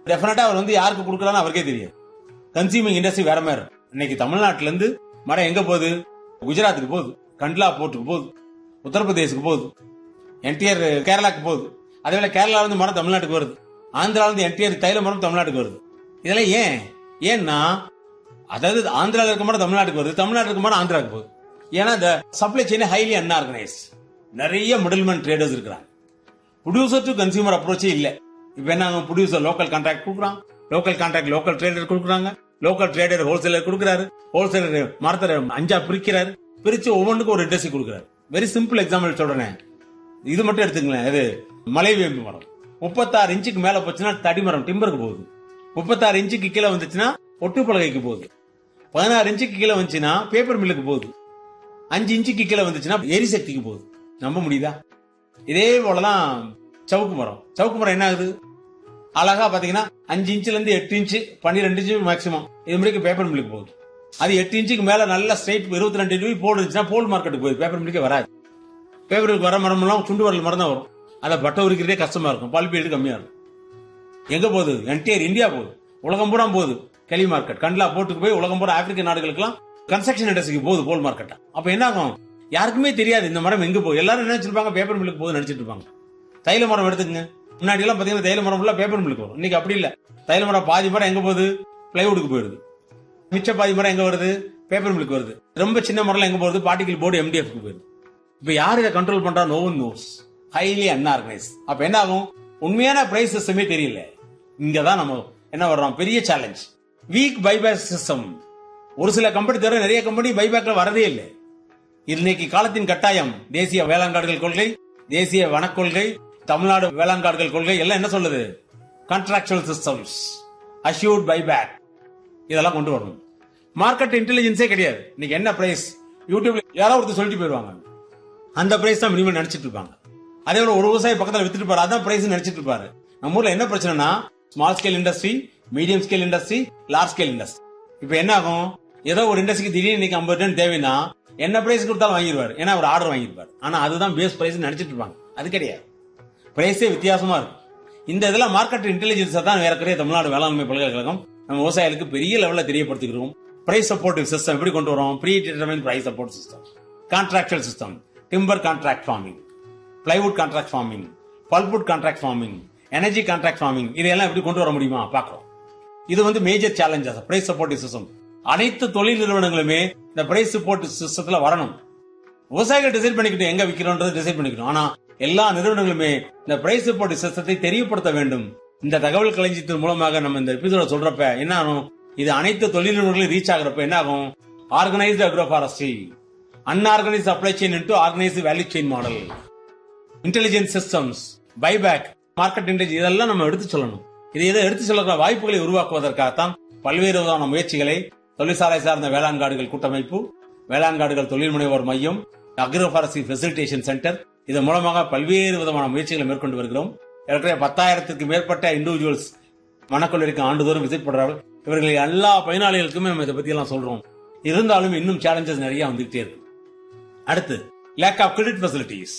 டெஃபினட்டா அவர் வந்து யாருக்கு கொடுக்கறான்னு அவருக்கே தெரியும் கன்சியூமிங் இண்டஸ்ட்ரி வேற மாதிரி இருக்கும். இன்னைக்கு தமிழ்நாட்டுல இருந்து மரம் எங்க போகுது குஜராத்துக்கு போகுது கண்ட்லா போர்ட்டுக்கு போகுது உத்தரப்பிரதேசுக்கு போகுது என்டிஆர் கேரளாக்கு போகுது அதே போல கேரளால இருந்து மரம் தமிழ்நாட்டுக்கு வருது ஆந்திரால இருந்து என்டிஆர் தைல மரம் தமிழ்நாட்டுக்கு வருது இதெல்லாம் ஏன் ஏன்னா அதாவது ஆந்திரால இருக்க மரம் தமிழ்நாட்டுக்கு வருது தமிழ்நாட்டுக்கு இருக்க மரம் ஆந்திராவுக்கு போகுது ஏன்னா இந்த சப்ளை செயின் ஹைலி அன்ஆர்கனைஸ் நிறைய மிடில்மேன் ட்ரேடர்ஸ் இருக்கிறாங்க ப்ரொடியூசர் டு கன்சியூமர் அப்ரோச்சே இல்ல இப்ப என்ன ப்ரொடியூசர் லோக்கல் கான்ட்ராக்ட் கொடுக்குறான் லோக்கல் கான்ட்ராக்ட் லோக்கல் ட்ரேடர் கொடுக்குறாங்க லோக்கல் ட்ரேடர் ஹோல்சேலர் கொடுக்குறாரு ஹோல்சேலர் மரத்தை அஞ்சா பிரிக்கிறாரு பிரிச்சு ஒவ்வொன்றுக்கும் ஒரு இண்டஸ்ட்ரி கொடுக்குறாரு வெரி சிம்பிள் எக்ஸாம்பிள் சொல்றேன் இது மட்டும் எடுத்துங்களேன் இது மலைவேம்பு மரம் முப்பத்தாறு இன்ச்சுக்கு மேல போச்சுன்னா தடி மரம் டிம்பருக்கு போகுது முப்பத்தாறு இன்ச்சுக்கு கீழே வந்துச்சுன்னா ஒட்டு பலகைக்கு போகுது பதினாறு இன்ச்சுக்கு கீழே வந்துச்சுன்னா பேப்பர் மில்லுக்கு போகுது அஞ்சு இன்ச்சுக்கு கீழே வந்துச்சுன்னா எரிசக்திக்கு போகுது நம்ப முடியுதா இதே போலதான் சவுக்கு மரம் சவுக்கு மரம் என்ன ஆகுது அழகா பாத்தீங்கன்னா அஞ்சு இன்ச்சுல இருந்து எட்டு இன்ச்சு பன்னிரெண்டு இன்ச்சு மேக்ஸிமம் இது முடிக்க பேப்பர் மில்லுக்கு போகுது அது எட்டு இன்ச்சுக்கு மேல நல்ல ஸ்ட்ரைட் இருபத்தி ரெண்டு டிகிரி போல் இருந்துச்சுன்னா போல் மார்க்கெட்டுக்கு போகுது பேப்பர் மில்லுக்கே வராது பேப்பருக்கு வர மரம் எல்லாம் சுண்டு வரல் மரம் தான் வரும் அதை பட்டை உரிக்கிறதே கஷ்டமா இருக்கும் பல்பீடு கம்மியா இருக்கும் எங்க போகுது என்டையர் இந்தியா போகுது உலகம் பூரா போகுது கெலி மார்க்கெட் கண்ட்லா போட்டுக்கு போய் உலகம் பூரா ஆப்பிரிக்க நாடுகளுக்கெல்லாம் கன்ஸ்ட்ரக்ஷன் இண்டஸ்ட்ரிக்கு போகுது போல் மார்க்கெட் அப்ப என்ன ஆகும் யாருக்குமே தெரியாது இந்த மரம் எங்க போகுது எல்லாரும் என்ன நினைச்சிருப்பாங்க பேப்பர் மில்லுக்கு போகுது நினைச்சிட்டு இருப்பாங்க தைல மரம் எடுத்துக்கங்க முன்னாடி எல்லாம் பாத்தீங்கன்னா தைல மரம் ஃபுல்லா பேப்பர் மில்லுக்கு வரும் இன்னைக்கு அப்படி இல்ல தைல மரம் பாதி மரம் எங்க போகுது பிளைவுட்டுக்கு போயிருது மிச்ச பாதி மரம் எங்க வருது பேப்பர் மில்லுக்கு வருது ரொம்ப சின்ன மரம் எங்க போகுது பார்ட்டிகல் போர்டு எம்டிஎஃப்க்கு போயிருது இப்ப யார் இதை கண்ட்ரோல் பண்றா no one knows highly unorganised அப்ப என்ன ஆகும் உண்மையான பிரைஸ் சிஸ்டமே தெரியல இங்கதான் நம்ம என்ன வர்றோம் பெரிய சேலஞ்ச் வீக் பைபேக் சிஸ்டம் ஒரு சில கம்பெனி தவிர நிறைய கம்பெனி பைபேக்ல வரதே இல்லை இன்னைக்கு காலத்தின் கட்டாயம் தேசிய வேளாண் காடுகள் கொள்கை தேசிய வனக்கொள்கை தமிழ்நாடு வேளாண் காடுகள் கொள்கை எல்லாம் என்ன சொல்லுது கான்ட்ராக்சுவல் சிஸ்டம்ஸ் அஷ்யூர்ட் பைபேக் இதெல்லாம் கொண்டு வரணும் மார்க்கெட் இன்டெலிஜென்ஸே கிடையாது இன்னைக்கு என்ன பிரைஸ் யூடியூப்ல யாரோ ஒருத்தர் சொல்லிட்டு போயிருவாங்க அந்த பிரைஸ் தான் மினிமம் நினைச்சிட்டு இருப்பாங்க அதே போல ஒரு விவசாயி பக்கத்துல வித்துட்டு பாரு அதான் பிரைஸ் நினைச்சிட்டு இருப்பாரு நம்ம ஊர்ல என்ன பிரச்சனைனா small scale industry medium scale industry large scale industry இப்ப என்ன ஆகும் ஏதோ ஒரு இண்டஸ்ட்ரிக்கு திடீர்னு இன்னைக்கு ஐம்பது டன் தேவைன்னா என்ன பிரைஸ் கொடுத்தாலும் வாங்கிடுவார் ஏன்னா ஒரு ஆர்டர் வாங்கிருப்பார் ஆனா அதுதான் பேஸ் பிரைஸ் நினைச்சிட்டு இருப்பாங்க அது கிடையாது பிரைஸே வித்தியாசமா இருக்கும் இந்த இதெல்லாம் மார்க்கெட் இன்டெலிஜென்ஸ் தான் வேறக்குறைய தமிழ்நாடு வேளாண்மை பல்கலைக்கழகம் நம்ம விவசாயிகளுக்கு பெரிய லெவல்ல தெரியப்படுத்திக்கிறோம் பிரைஸ் சப்போர்ட்டிவ் சிஸ்டம் எப்படி கொண்டு வரோம் pre determine price support system contractual system timber contract farming plywood contract farming pulpwood contract farming energy contract farming இதெல்லாம் எப்படி கொண்டு வர முடியுமா பாக்குறோம் இது வந்து major challenges price supportive system அனைத்து தொழில் நிறுவனங்களுமே இந்த பிரைஸ் சப்போர்ட் சிஸ்டத்துல வரணும் விவசாயிகள் டிசைட் பண்ணிக்கிட்டு எங்க விற்கிறோன்றது டிசைட் பண்ணிக்கணும் ஆனா எல்லா நிறுவனங்களுமே இந்த பிரைஸ் சப்போர்ட் சிஸ்டத்தை தெரியப்படுத்த வேண்டும் இந்த தகவல் களஞ்சியத்தின் மூலமாக நம்ம இந்த எபிசோட சொல்றப்ப என்ன ஆகும் இது அனைத்து தொழில் நிறுவனங்களையும் ரீச் ஆகுறப்ப என்ன ஆகும் organised agro forestry unorganised supply chain into organised value chain model intelligence systems buyback market intelligence இதெல்லாம் நம்ம எடுத்து சொல்லணும் இது இதை எடுத்து சொல்லுற வாய்ப்புகளை உருவாக்குவதற்காகத்தான் பல்வேறு விதமான முயற்சிகளை தொழிற்சாலை சார்ந்த வேளாண் காடுகள் கூட்டமைப்பு வேளாண் காடுகள் தொழில் முனைவோர் மையம் அக்ரோ ஃபாரஸ்ட்ரி ஃபெசிலிட்டேஷன் சென்டர் இதன் மூலமாக பல்வேறு விதமான முயற்சிகளை மேற்கொண்டு வருகிறோம் ஏற்கனவே பத்தாயிரத்துக்கு மேற்பட்ட இண்டிவிஜுவல்ஸ் மணக்கொள்ளைக்கு ஆண்டுதோறும் விசிட் பண்றார்கள் இவர்கள் எல்லா பயனாளிகளுக்குமே நம்ம இதை பத்தி எல்லாம் சொல்றோம் இருந்தாலும் இன்னும் சேலஞ்சஸ் நிறைய வந்துகிட்டே இருக்கு அடுத்து லேக் ஆஃப் கிரெடிட் ஃபெசிலிட்டிஸ்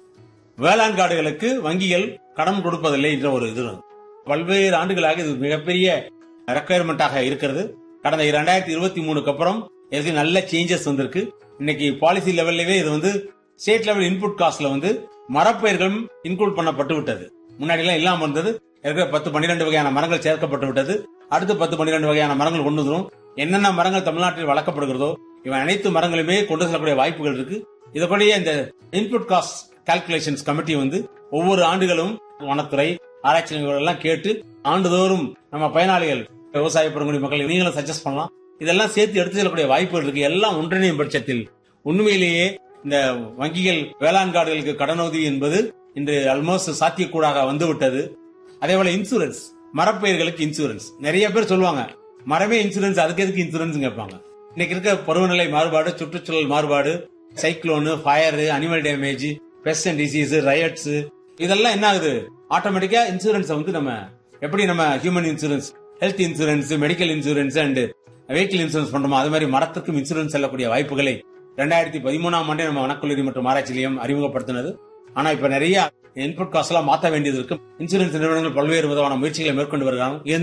வேளாண் காடுகளுக்கு வங்கிகள் கடன் கொடுப்பதில்லை என்ற ஒரு இது பல்வேறு ஆண்டுகளாக இது மிகப்பெரிய ரெக்குயர்மெண்டாக இருக்கிறது கடந்த இரண்டாயிரத்தி இருபத்தி மூணுக்கு அப்புறம் இதுக்கு நல்ல சேஞ்சஸ் வந்திருக்கு இன்னைக்கு பாலிசி லெவல்லவே இது வந்து ஸ்டேட் லெவல் இன்புட் காஸ்ட்ல வந்து மரப்பயிர்களும் இன்க்ளூட் பண்ணப்பட்டு விட்டது முன்னாடி எல்லாம் இல்லாம இருந்தது இருக்கிற பத்து பன்னிரெண்டு வகையான மரங்கள் சேர்க்கப்பட்டு விட்டது அடுத்து பத்து பன்னிரெண்டு வகையான மரங்கள் கொண்டு வந்துடும் என்னென்ன மரங்கள் தமிழ்நாட்டில் வளர்க்கப்படுகிறதோ இவன் அனைத்து மரங்களுமே கொண்டு செல்லக்கூடிய வாய்ப்புகள் இருக்கு இதற்குடைய இந்த இன்புட் காஸ்ட் கால்குலேஷன்ஸ் கமிட்டி வந்து ஒவ்வொரு ஆண்டுகளும் வனத்துறை ஆராய்ச்சி நிறுவனங்கள் எல்லாம் கேட்டு ஆண்டுதோறும் நம்ம பயனாளிகள் விவசாய பெருங்குடி மக்கள் நீங்களும் சஜஸ்ட் பண்ணலாம் இதெல்லாம் சேர்த்து எடுத்து செல்லக்கூடிய வாய்ப்புகள் இருக்கு எல்லாம் ஒன்றிணையும் பட்சத்தில் உண்மையிலேயே இந்த வங்கிகள் வேளாண் காடுகளுக்கு கடனுதவி என்பது இன்று ஆல்மோஸ்ட் சாத்தியக்கூடாக வந்துவிட்டது அதே போல இன்சூரன்ஸ் மரப்பயிர்களுக்கு இன்சூரன்ஸ் நிறைய பேர் சொல்லுவாங்க மரமே இன்சூரன்ஸ் அதுக்கு எதுக்கு இன்சூரன்ஸ் கேட்பாங்க இன்னைக்கு இருக்க பருவநிலை மாறுபாடு சுற்றுச்சூழல் மாறுபாடு cyclone fire animal damage pest and disease riots இதெல்லாம் என்ன ஆகுது ஆட்டோமேட்டிக்கா இன்சூரன்ஸ் வந்து நம்ம எப்படி நம்ம human insurance health insurance medical insurance and vehicle insurance பண்றோமோ அது மாதிரி மரத்துக்கும் இன்சூரன்ஸ் செல்லக்கூடிய வாய்ப்புகளை ரெண்டாயிரத்தி பதிமூணாம் ஆண்டே நம்ம வனக்கல்லூரி மற்றும் ஆராய்ச்சி நிலையம் அறிமுகப்படுத்தினது ஆனா இப்ப நிறைய இன்புட் காஸ்ட் எல்லாம் மாத்த வேண்டியது இருக்கு இன்சூரன்ஸ் நிறுவனங்கள் பல்வேறு விதமான முயற்சிகளை மேற்கொண்டு வருகிறாங்க